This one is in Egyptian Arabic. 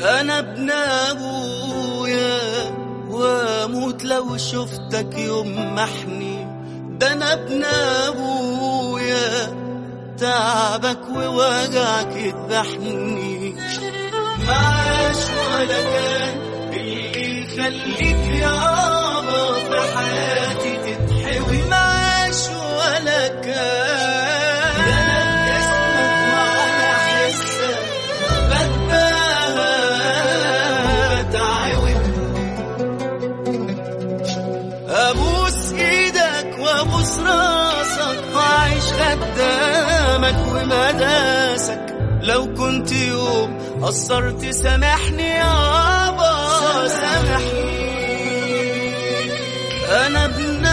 انا ابن ابويا واموت لو شفتك يوم محني ده انا ابن ابويا تعبك ووجعك يذبحني معاش ولا كان اللي يخليك يابا في حياتي تتحوي معاش ولا كان ده انا اسمك وعلى حسك بتباهى وبتعود ابوس ايدك وابوس راسك واعيش خدامك ومداسك لو كنت يوم قصرت سامحني يابا سامحني انا ابن